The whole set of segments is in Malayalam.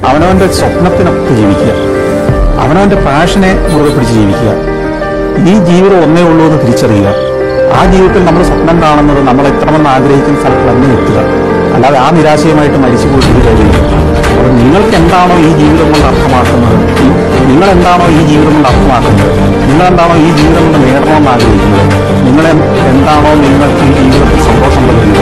അവനവൻ്റെ സ്വപ്നത്തിനൊത്ത് ജീവിക്കുക അവനവൻ്റെ പാഷനെ മുറുകെ പിടിച്ച് ജീവിക്കുക ഈ ജീവിതം ഒന്നേ ഉള്ളൂ എന്ന് തിരിച്ചറിയുക ആ ജീവിതത്തിൽ നമ്മൾ സ്വപ്നം കാണുന്നത് നമ്മൾ എത്രമെന്ന് ആഗ്രഹിക്കുന്ന സ്ഥലത്ത് തന്നെ എത്തുക അല്ലാതെ ആ നിരാശയുമായിട്ട് മരിച്ചു പോയിട്ട് കഴിയില്ല അപ്പോൾ നിങ്ങൾക്ക് എന്താണോ ഈ ജീവിതം കൊണ്ട് അർത്ഥമാക്കുന്നത് ഈ- നിങ്ങൾ എന്താണോ ഈ ജീവിതം കൊണ്ട് അർത്ഥമാക്കുന്നത് നിങ്ങൾ എന്താണോ ഈ ജീവിതം കൊണ്ട് നേടണമെന്ന് ആഗ്രഹിക്കുന്നത് നിങ്ങൾ എന്താണോ നിങ്ങൾക്ക് ഈ ജീവിതത്തിൽ സന്തോഷം നൽകുന്നത്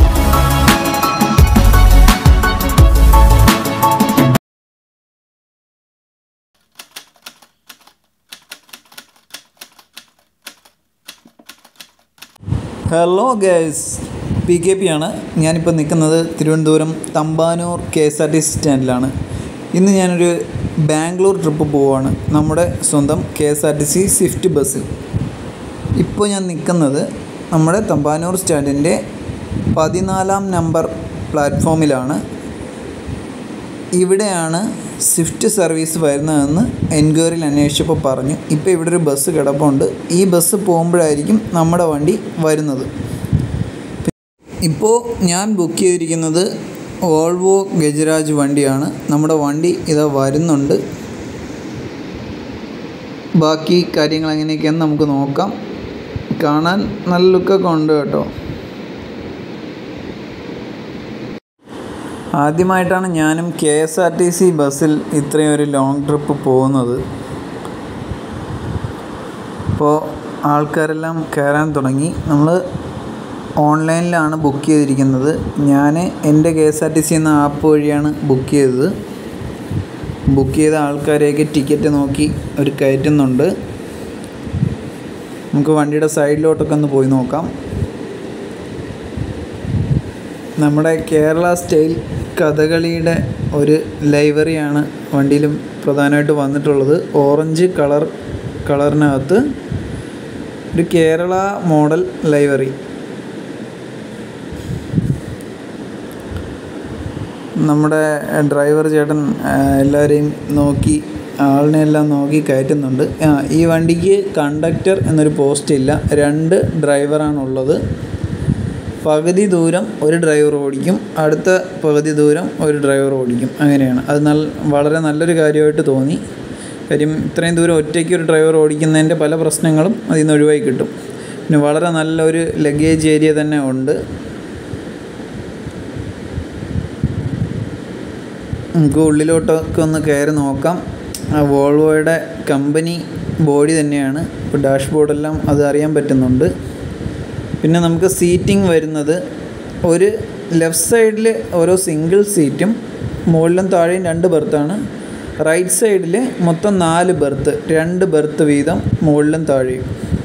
hello guys P K P ആണ് ഞാനിപ്പോൾ നിൽക്കുന്നത് Thiruvananthapuram Thampanoor K S R T C സ്റ്റാൻഡിലാണ് ഇന്ന് ഞാനൊരു ബാംഗ്ലൂർ ട്രിപ്പ് പോവുകയാണ് നമ്മുടെ സ്വന്തം K S R T C swift ബസ്സിൽ ഇപ്പോൾ ഞാൻ നിൽക്കുന്നത് നമ്മുടെ തമ്പാനൂർ സ്റ്റാൻഡിൻ്റെ പതിനാലാം നമ്പർ പ്ലാറ്റ്ഫോമിലാണ് ഇവിടെയാണ് സ്വിഫ്റ്റ് സർവീസ് വരുന്നതെന്ന് എൻക്വയറിയിൽ അന്വേഷിച്ചപ്പോൾ പറഞ്ഞു ഇപ്പോൾ ഇവിടെ ഒരു ബസ് കിടപ്പുണ്ട് ഈ ബസ് പോകുമ്പോഴായിരിക്കും നമ്മുടെ വണ്ടി വരുന്നത് ഇപ്പോൾ ഞാൻ ബുക്ക് ചെയ്തിരിക്കുന്നത് വോൾവോ ഗജരാജ് വണ്ടിയാണ് നമ്മുടെ വണ്ടി ഇതാ വരുന്നുണ്ട് ബാക്കി കാര്യങ്ങൾ എങ്ങനെയൊക്കെയാണെന്ന് നമുക്ക് നോക്കാം കാണാൻ നല്ല ലുക്കൊക്കെ ഉണ്ട് കേട്ടോ ആദ്യമായിട്ടാണ് ഞാനും K S R T C ബസ്സിൽ ഇത്രയും ഒരു ലോങ് ട്രിപ്പ് പോകുന്നത് അപ്പോൾ ആൾക്കാരെല്ലാം കയറാൻ തുടങ്ങി നമ്മൾ ഓൺലൈനിലാണ് ബുക്ക് ചെയ്തിരിക്കുന്നത് ഞാൻ എൻ്റെ K S R T C എന്ന ആപ്പ് വഴിയാണ് ബുക്ക് ചെയ്തത് ബുക്ക് ചെയ്ത ആൾക്കാരെയൊക്കെ ടിക്കറ്റ് നോക്കി അവർ കയറ്റുന്നുണ്ട് നമുക്ക് വണ്ടിയുടെ സൈഡിലോട്ടൊക്കെ ഒന്ന് പോയി നോക്കാം നമ്മുടെ കേരള സ്റ്റൈൽ കഥകളിയുടെ ഒരു ലൈവറിയാണ് വണ്ടിയിലും പ്രധാനമായിട്ട് വന്നിട്ടുള്ളത് ഓറഞ്ച് കളർ കളറിനകത്ത് ഒരു കേരള മോഡൽ ലൈവറി നമ്മുടെ ഡ്രൈവർ ചേട്ടൻ ആ, എല്ലാവരെയും നോക്കി ആളിനെ എല്ലാം നോക്കി കയറ്റുന്നുണ്ട് ആ ഈ വണ്ടിക്ക് കണ്ടക്ടർ എന്നൊരു പോസ്റ്റ് ഇല്ല രണ്ട് ഡ്രൈവറാണുള്ളത് പകുതി ദൂരം ഒരു ഡ്രൈവർ ഓടിക്കും അടുത്ത പകുതി ദൂരം ഒരു ഡ്രൈവർ ഓടിക്കും അങ്ങനെയാണ് അത് നല്ല വളരെ നല്ലൊരു കാര്യമായിട്ട് തോന്നി കാര്യം ഇത്രയും ദൂരം ഒറ്റയ്ക്ക് ഒരു ഡ്രൈവർ ഓടിക്കുന്നതിൻ്റെ പല പ്രശ്നങ്ങളും അതിൽ നിന്ന് ഒഴിവായി കിട്ടും പിന്നെ വളരെ നല്ലൊരു ലഗേജ് ഏരിയ തന്നെ ഉണ്ട് നമുക്ക് ഉള്ളിലോട്ടൊക്കെ ഒന്ന് കയറി നോക്കാം ആ വോൾവോയുടെ കമ്പനി ബോഡി തന്നെയാണ് ഇപ്പോൾ ഡാഷ്ബോർഡെല്ലാം അത് അറിയാൻ പറ്റുന്നുണ്ട് പിന്നെ നമുക്ക് സീറ്റിംഗ് വരുന്നത് ഒരു ലെഫ്റ്റ് സൈഡിൽ ഓരോ സിംഗിൾ സീറ്റും മുകളിലും താഴെയും രണ്ട് ബർത്താണ് റൈറ്റ് സൈഡിൽ മൊത്തം നാല് ബർത്ത് രണ്ട് ബർത്ത് വീതം മുകളിലും താഴെയും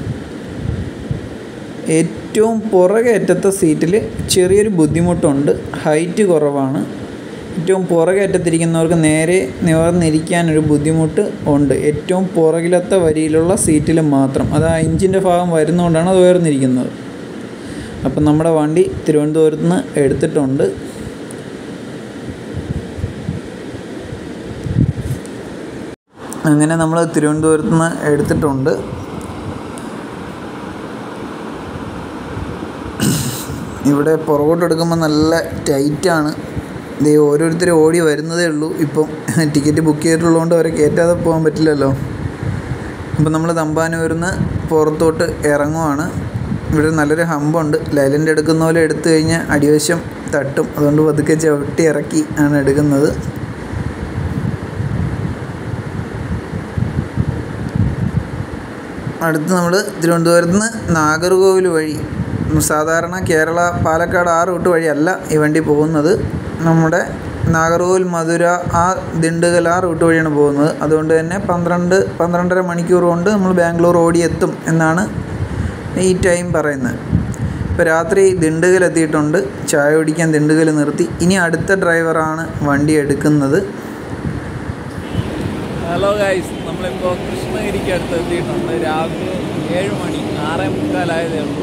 ഏറ്റവും പുറകെ അറ്റത്തെ സീറ്റിൽ ചെറിയൊരു ബുദ്ധിമുട്ടുണ്ട് ഹൈറ്റ് കുറവാണ് ഏറ്റവും പുറകെ അറ്റത്തിരിക്കുന്നവർക്ക് നേരെ നിവർന്നിരിക്കാനൊരു ബുദ്ധിമുട്ട് ഉണ്ട് ഏറ്റവും പുറകിലത്തെ വരിയിലുള്ള സീറ്റിൽ മാത്രം അത് ആ ഇഞ്ചിൻ്റെ ഭാഗം വരുന്നതുകൊണ്ടാണ് അത് ഉയർന്നിരിക്കുന്നത് അപ്പം നമ്മുടെ വണ്ടി തിരുവനന്തപുരത്ത് നിന്ന് എടുത്തിട്ടുണ്ട് അങ്ങനെ നമ്മൾ തിരുവനന്തപുരത്ത് നിന്ന് എടുത്തിട്ടുണ്ട് ഇവിടെ പുറകോട്ട് എടുക്കുമ്പോൾ നല്ല ടൈറ്റാണ് ഇത് ഓരോരുത്തർ ഓടി വരുന്നതേ ഉള്ളൂ ഇപ്പം ടിക്കറ്റ് ബുക്ക് ചെയ്തിട്ടുള്ളതുകൊണ്ട് അവരെ കയറ്റാതെ പോകാൻ പറ്റില്ലല്ലോ അപ്പം നമ്മൾ തമ്പാനൂരിന്ന് പുറത്തോട്ട് ഇറങ്ങുവാണ് ഇവിടെ നല്ലൊരു ഹമ്പുണ്ട് ലൈലൻ്റ് എടുക്കുന്ന പോലെ എടുത്തു കഴിഞ്ഞാൽ അടിവശം തട്ടും അതുകൊണ്ട് പതുക്കെ ചവിട്ടി ഇറക്കി ആണ് എടുക്കുന്നത് അടുത്ത് നമ്മൾ തിരുവനന്തപുരത്ത് നിന്ന് നാഗർകോവിൽ വഴി സാധാരണ കേരള പാലക്കാട് ആ റൂട്ട് വഴിയല്ല ഈ വണ്ടി പോകുന്നത് നമ്മുടെ നാഗർകോവിൽ മധുര ആ ദിണ്ടുകൽ ആ റൂട്ട് വഴിയാണ് പോകുന്നത് അതുകൊണ്ട് തന്നെ പന്ത്രണ്ട് പന്ത്രണ്ടര മണിക്കൂർ കൊണ്ട് നമ്മൾ ബാംഗ്ലൂർ ഓടിയെത്തും എന്നാണ് ഈ ടൈം പറയുന്നത് ഇപ്പോൾ രാത്രി ദിണ്ടുകൽ എത്തിയിട്ടുണ്ട് ചായ കുടിക്കാൻ ദിണ്ടുകൽ നിർത്തി ഇനി അടുത്ത ഡ്രൈവറാണ് വണ്ടി എടുക്കുന്നത് ഹലോ ഗൈസ് നമ്മളിപ്പോൾ കൃഷ്ണഗിരിക്ക് അടുത്ത് എത്തിയിട്ടുണ്ട് രാവിലെ ഏഴ് മണി ആറേ മുക്കാലായതേ ഉള്ളൂ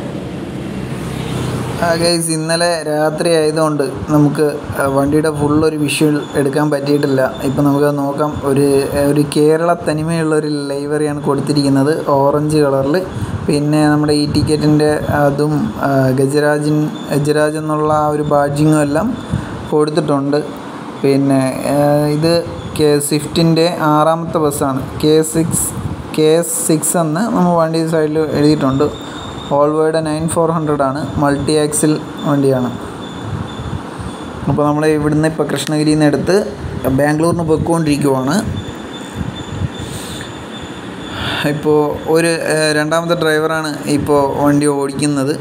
ആ ഗൈസ് ഇന്നലെ രാത്രി ആയതുകൊണ്ട് നമുക്ക് ആ, വണ്ടിയുടെ ഫുൾ ഒരു വിഷ്വൽ എടുക്കാൻ പറ്റിയിട്ടില്ല ഇപ്പം നമുക്ക് നോക്കാം ഒരു ഒരു കേരള തനിമയുള്ള ഒരു ലൈവറിയാണ് കൊടുത്തിരിക്കുന്നത് ഓറഞ്ച് കളറിൽ പിന്നെ നമ്മുടെ ഈ ടിക്കറ്റിൻ്റെ അതും ആ, ഗജരാജൻ ഗജരാജ് എന്നുള്ള ആ ഒരു ബാഡ്ജിങ്ങും എല്ലാം കൊടുത്തിട്ടുണ്ട് പിന്നെ ഏഹ്, ഇത് കെ സ്വിഫ്റ്റിൻ്റെ ആറാമത്തെ ബസ്സാണ് K six K S six എന്ന് നമ്മൾ വണ്ടി സൈഡിൽ എഴുതിയിട്ടുണ്ട് ഓൾവേഡ് നയൻ ഫോർ ഹൺഡ്രഡ് ആണ് മൾട്ടി ആക്സിൽ വണ്ടിയാണ് അപ്പോൾ നമ്മൾ ഇവിടുന്ന് ഇപ്പോൾ കൃഷ്ണഗിരിയിൽ നിന്ന് എടുത്ത് ബാംഗ്ലൂരിന് പൊയ്ക്കൊണ്ടിരിക്കുവാണ് ഇപ്പോൾ ഒരു ഏഹ്, രണ്ടാമത്തെ ഡ്രൈവറാണ് ഇപ്പോൾ വണ്ടി ഓടിക്കുന്നത്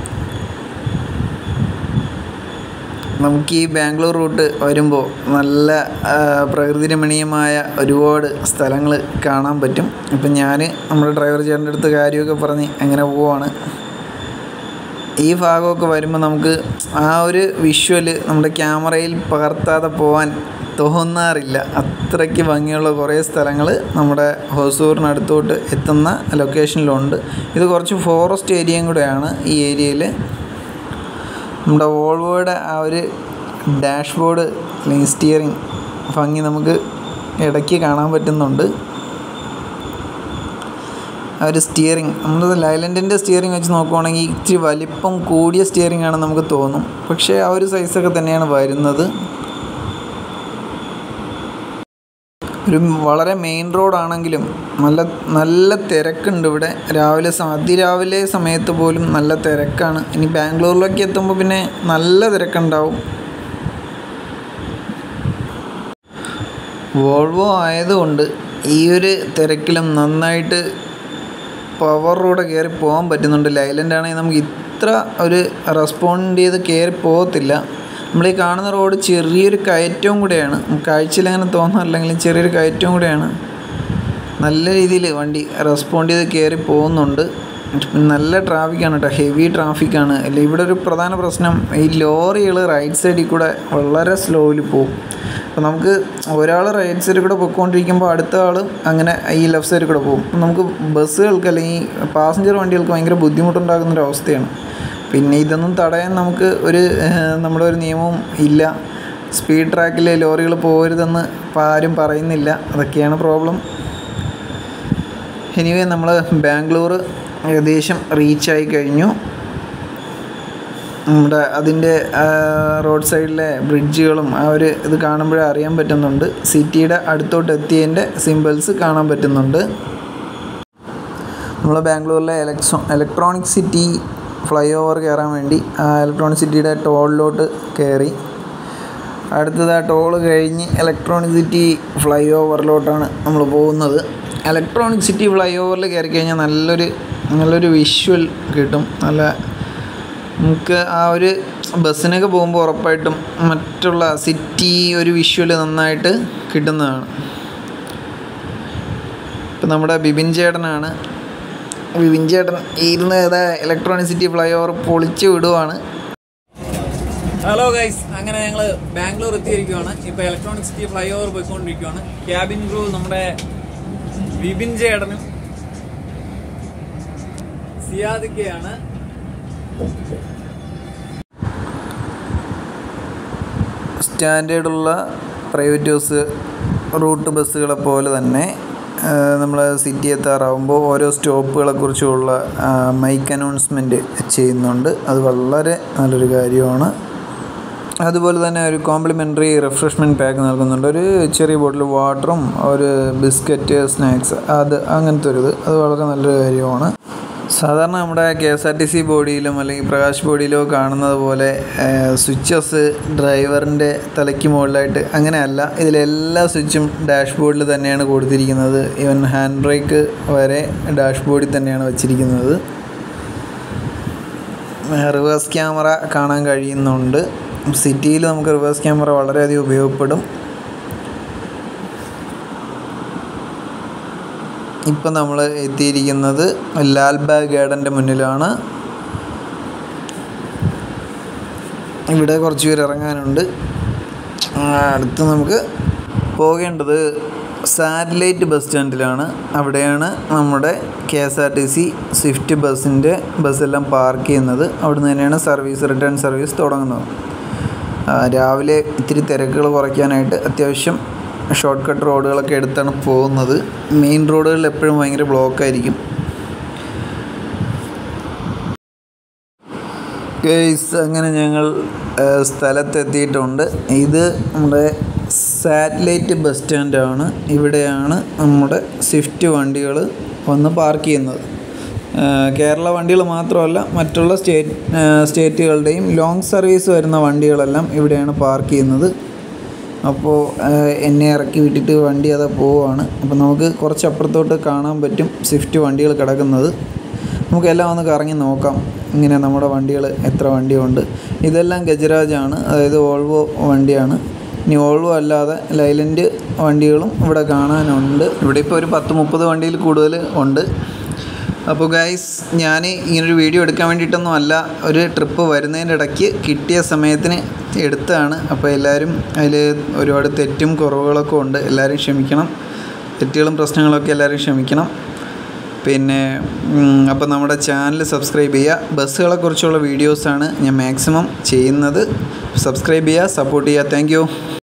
നമുക്ക് ഈ ബാംഗ്ലൂർ റൂട്ട് വരുമ്പോൾ നല്ല ആ, പ്രകൃതി രമണീയമായ ഒരുപാട് സ്ഥലങ്ങൾ കാണാൻ പറ്റും ഇപ്പം ഞാൻ നമ്മുടെ ഡ്രൈവർ ചേട്ടൻ്റെ അടുത്ത് കാര്യമൊക്കെ പറഞ്ഞ് അങ്ങനെ പോവാണ് ഈ ഭാഗമൊക്കെ വരുമ്പോൾ നമുക്ക് ആ ഒരു വിഷ്വൽ നമ്മുടെ ക്യാമറയിൽ പകർത്താതെ പോകാൻ തോന്നാറില്ല അത്രയ്ക്ക് ഭംഗിയുള്ള കുറേ സ്ഥലങ്ങൾ നമ്മുടെ ഹൊസൂറിനടുത്തോട്ട് എത്തുന്ന ലൊക്കേഷനിലുണ്ട് ഇത് കുറച്ച് ഫോറസ്റ്റ് ഏരിയയും കൂടെയാണ് ഈ ഏരിയയിൽ നമ്മുടെ വോൾവോയുടെ ആ ഒരു ഡാഷ്ബോർഡ് അല്ലെങ്കിൽ സ്റ്റിയറിംഗ് ഭംഗി നമുക്ക് ഇടയ്ക്ക് കാണാൻ പറ്റുന്നുണ്ട് ആ ഒരു സ്റ്റിയറിംഗ് നമ്മൾ ലൈലൻഡിൻ്റെ സ്റ്റിയറിംഗ് വെച്ച് നോക്കുവാണെങ്കിൽ ഇച്ചിരി വലിപ്പം കൂടിയ സ്റ്റിയറിംഗ് ആണെന്ന് നമുക്ക് തോന്നും പക്ഷേ ആ ഒരു സൈസൊക്കെ തന്നെയാണ് വരുന്നത് ഒരു വളരെ മെയിൻ റോഡാണെങ്കിലും നല്ല നല്ല തിരക്കുണ്ട് ഇവിടെ രാവിലെ സ- അതിരാവിലെ സമയത്ത് പോലും നല്ല തിരക്കാണ് ഇനി ബാംഗ്ലൂരിലേക്ക് എത്തുമ്പോൾ പിന്നെ നല്ല തിരക്കുണ്ടാവും വോൾവോ ആയതുകൊണ്ട് ഈ ഒരു തിരക്കിലും നന്നായിട്ട് പവറോടെ കയറി പോകാൻ പറ്റുന്നുണ്ട് ലൈലൻഡ് ആണെങ്കിൽ നമുക്ക് ഇത്ര ഒരു റെസ്പോണ്ട് ചെയ്ത് കയറി പോകത്തില്ല നമ്മൾ ഈ കാണുന്ന റോഡ് ചെറിയൊരു കയറ്റവും കൂടെയാണ് കാഴ്ചയിൽ അങ്ങനെ തോന്നാറില്ലെങ്കിലും ചെറിയൊരു കയറ്റവും കൂടെയാണ് നല്ല രീതിയിൽ വണ്ടി റെസ്പോണ്ട് ചെയ്ത് കയറി പോകുന്നുണ്ട് നല്ല ട്രാഫിക്കാണ് കേട്ടോ ഹെവി ട്രാഫിക്കാണ് അല്ല ഇവിടെ ഒരു പ്രധാന പ്രശ്നം ഈ ലോറികൾ റൈറ്റ് സൈഡിൽ കൂടെ വളരെ സ്ലോയിൽ പോകും അപ്പോൾ നമുക്ക് ഒരാൾ റൈറ്റ് സൈഡിൽ കൂടെ പൊയ്ക്കൊണ്ടിരിക്കുമ്പോൾ അടുത്ത ആൾ അങ്ങനെ ഈ ലെഫ്റ്റ് സൈഡിൽ കൂടെ പോകും അപ്പം നമുക്ക് ബസ്സുകൾക്ക് അല്ലെങ്കിൽ പാസഞ്ചർ വണ്ടികൾക്ക് ഭയങ്കര ബുദ്ധിമുട്ടുണ്ടാകുന്ന ഒരു അവസ്ഥയാണ് പിന്നെ ഇതൊന്നും തടയാൻ നമുക്ക് ഒരു ഏഹ്, നമ്മുടെ ഒരു നിയമവും ഇല്ല സ്പീഡ് ട്രാക്കിൽ ലോറികൾ പോകരുതെന്ന് ഇപ്പം ആരും പറയുന്നില്ല അതൊക്കെയാണ് പ്രോബ്ലം എനിവേ നമ്മൾ ബാംഗ്ലൂർ ഏകദേശം റീച്ചായി കഴിഞ്ഞു നമ്മുടെ അതിൻ്റെ റോഡ് സൈഡിലെ ബ്രിഡ്ജുകളും ആ ഒരു ഇത് കാണുമ്പോഴേ അറിയാൻ പറ്റുന്നുണ്ട് സിറ്റിയുടെ അടുത്തോട്ട് എത്തിയതിൻ്റെ സിമ്പിൾസ് കാണാൻ പറ്റുന്നുണ്ട് നമ്മൾ ബാംഗ്ലൂരിലെ electro electronic city flyover കയറാൻ വേണ്ടി ആ ഇലക്ട്രോണിക് സിറ്റിയുടെ ടോളിലോട്ട് കയറി അടുത്തത് ആ ടോള് കഴിഞ്ഞ് ഇലക്ട്രോണിക് സിറ്റി ഫ്ലൈ ഓവറിലോട്ടാണ് നമ്മൾ പോകുന്നത് ഇലക്ട്രോണിക് സിറ്റി ഫ്ലൈ ഓവറിൽ കയറി കഴിഞ്ഞാൽ നല്ലൊരു നല്ലൊരു വിഷ്വൽ കിട്ടും നല്ല നമുക്ക് ആ ഒരു ബസ്സിനൊക്കെ പോകുമ്പോൾ ഉറപ്പായിട്ടും മറ്റുള്ള സിറ്റി ഒരു വിഷ്വൽ നന്നായിട്ട് കിട്ടുന്നതാണ് ഇപ്പം നമ്മുടെ ബിബിൻ ചേട്ടനാണ് ബിബിൻ ചേട്ടൻ ഇരുന്ന് ഏതാ ഇലക്ട്രോണിക് സിറ്റി ഫ്ലൈ ഓവർ പൊളിച്ച് വിടുവാണ് ഹലോ ഗൈസ് അങ്ങനെ ഞങ്ങൾ ബാംഗ്ലൂർ എത്തിയിരിക്കുവാണ് ഇപ്പൊ ഇലക്ട്രോണിക് സിറ്റി ഫ്ലൈ ഓവർ പോയിക്കൊണ്ടിരിക്കുവാണ് ക്യാബിൻ ക്രൂ നമ്മുടെ വിപിൻ ചേട്ടനും സിയാദിക്കയാണ് സ്റ്റാൻഡേർഡുള്ള പ്രൈവറ്റ് ബസ് റൂട്ട് ബസ്സുകളെ പോലെ തന്നെ നമ്മൾ സിറ്റി എത്താറാവുമ്പോൾ ഓരോ സ്റ്റോപ്പുകളെ കുറിച്ചുള്ള മൈക്ക് അനൗൺസ്മെൻറ്റ് ചെയ്യുന്നുണ്ട് അത് വളരെ നല്ലൊരു കാര്യമാണ് അതുപോലെ തന്നെ ഒരു കോംപ്ലിമെൻ്ററി റിഫ്രഷ്മെൻറ്റ് പാക്ക് നൽകുന്നുണ്ട് ഒരു ചെറിയ ബോട്ടിൽ വാട്ടറും ഒരു ബിസ്ക്കറ്റ് സ്നാക്സ് അത് അങ്ങനത്തെ ഒരു ഇത് അത് വളരെ നല്ലൊരു കാര്യമാണ് സാധാരണ നമ്മുടെ K S R T C ബോഡിയിലും അല്ലെങ്കിൽ പ്രകാശ് ബോഡിയിലോ കാണുന്നത് പോലെ സ്വിച്ചസ് ഡ്രൈവറിൻ്റെ തലയ്ക്ക് മുകളിലായിട്ട് അങ്ങനെയല്ല ഇതിലെല്ലാ സ്വിച്ചും ഡാഷ്ബോർഡിൽ തന്നെയാണ് കൊടുത്തിരിക്കുന്നത് ഈവൻ ഹാൻഡ് ബ്രേക്ക് വരെ ഡാഷ്ബോർഡിൽ തന്നെയാണ് വച്ചിരിക്കുന്നത് റിവേഴ്സ് ക്യാമറ കാണാൻ കഴിയുന്നുണ്ട് സിറ്റിയിൽ നമുക്ക് റിവേഴ്സ് ക്യാമറ വളരെയധികം ഉപയോഗപ്പെടും ഇപ്പം നമ്മൾ എത്തിയിരിക്കുന്നത് ലാൽബാഗ് ഗാർഡൻ്റെ മുന്നിലാണ് ഇവിടെ കുറച്ച് പേര് ഇറങ്ങാനുണ്ട് ആ, അടുത്ത് നമുക്ക് പോകേണ്ടത് സാറ്റലൈറ്റ് ബസ് സ്റ്റാൻഡിലാണ് അവിടെയാണ് നമ്മുടെ K S R T C swift ബസ്സിൻ്റെ ബസ്സെല്ലാം പാർക്ക് ചെയ്യുന്നത് അവിടുന്ന് തന്നെയാണ് സർവീസ് റിട്ടേൺ സർവീസ് തുടങ്ങുന്നത് ആ, രാവിലെ ഇത്തിരി തിരക്കുകൾ കുറയ്ക്കാനായിട്ട് അത്യാവശ്യം ഷോർട്ട് കട്ട് റോഡുകളൊക്കെ എടുത്താണ് പോകുന്നത് മെയിൻ റോഡുകളിൽ എപ്പോഴും ഭയങ്കര ബ്ലോക്കായിരിക്കും കേസ് അങ്ങനെ ഞങ്ങൾ ആ, സ്ഥലത്തെത്തിയിട്ടുണ്ട് ഇത് നമ്മുടെ സാറ്റലൈറ്റ് ബസ് സ്റ്റാൻഡാണ് ഇവിടെയാണ് നമ്മുടെ സ്വിഫ്റ്റ് വണ്ടികൾ വന്ന് പാർക്ക് ചെയ്യുന്നത് ഏഹ് കേരള വണ്ടികൾ മാത്രമല്ല മറ്റുള്ള സ്റ്റേറ്റ് ഏഹ് സ്റ്റേറ്റുകളുടെയും ലോങ് സർവീസ് വരുന്ന വണ്ടികളെല്ലാം ഇവിടെയാണ് പാർക്ക് ചെയ്യുന്നത് അപ്പോൾ ഏഹ് എന്നെ ഇറക്കി വിട്ടിട്ട് വണ്ടി അതാ പോവുകയാണ് അപ്പോൾ നമുക്ക് കുറച്ച് അപ്പുറത്തോട്ട് കാണാൻ പറ്റും സ്വിഫ്റ്റ് വണ്ടികൾ കിടക്കുന്നത് നമുക്ക് എല്ലാം ഒന്ന് കറങ്ങി നോക്കാം ഇങ്ങനെ നമ്മുടെ വണ്ടികൾ എത്ര വണ്ടിയുണ്ട് ഇതെല്ലാം ഗജരാജാണ് അതായത് ഓൾവോ വണ്ടിയാണ് ഇനി ഓൾവോ അല്ലാതെ ലൈലൻഡ് വണ്ടികളും ഇവിടെ കാണാനുണ്ട് ഇവിടെ ഇപ്പോൾ ഒരു പത്ത് മുപ്പത് വണ്ടിയിൽ കൂടുതൽ ഉണ്ട് അപ്പോൾ ഗൈസ് ഞാൻ ഇങ്ങനൊരു വീഡിയോ എടുക്കാൻ വേണ്ടിയിട്ടൊന്നും അല്ല ഒരു ട്രിപ്പ് വരുന്നതിൻ്റെ ഇടയ്ക്ക് കിട്ടിയ സമയത്തിന് എടുത്തതാണ് അപ്പോൾ എല്ലാവരും അതിൽ ഒരുപാട് തെറ്റും കുറവുകളൊക്കെ ഉണ്ട് എല്ലാവരും ക്ഷമിക്കണം തെറ്റുകളും പ്രശ്നങ്ങളൊക്കെ എല്ലാവരും ക്ഷമിക്കണം പിന്നെ അപ്പോൾ നമ്മുടെ ചാനൽ സബ്സ്ക്രൈബ് ചെയ്യുക ബസ്സുകളെക്കുറിച്ചുള്ള വീഡിയോസാണ് ഞാൻ മാക്സിമം ചെയ്യുന്നത് സബ്സ്ക്രൈബ് ചെയ്യുക സപ്പോർട്ട് ചെയ്യുക താങ്ക്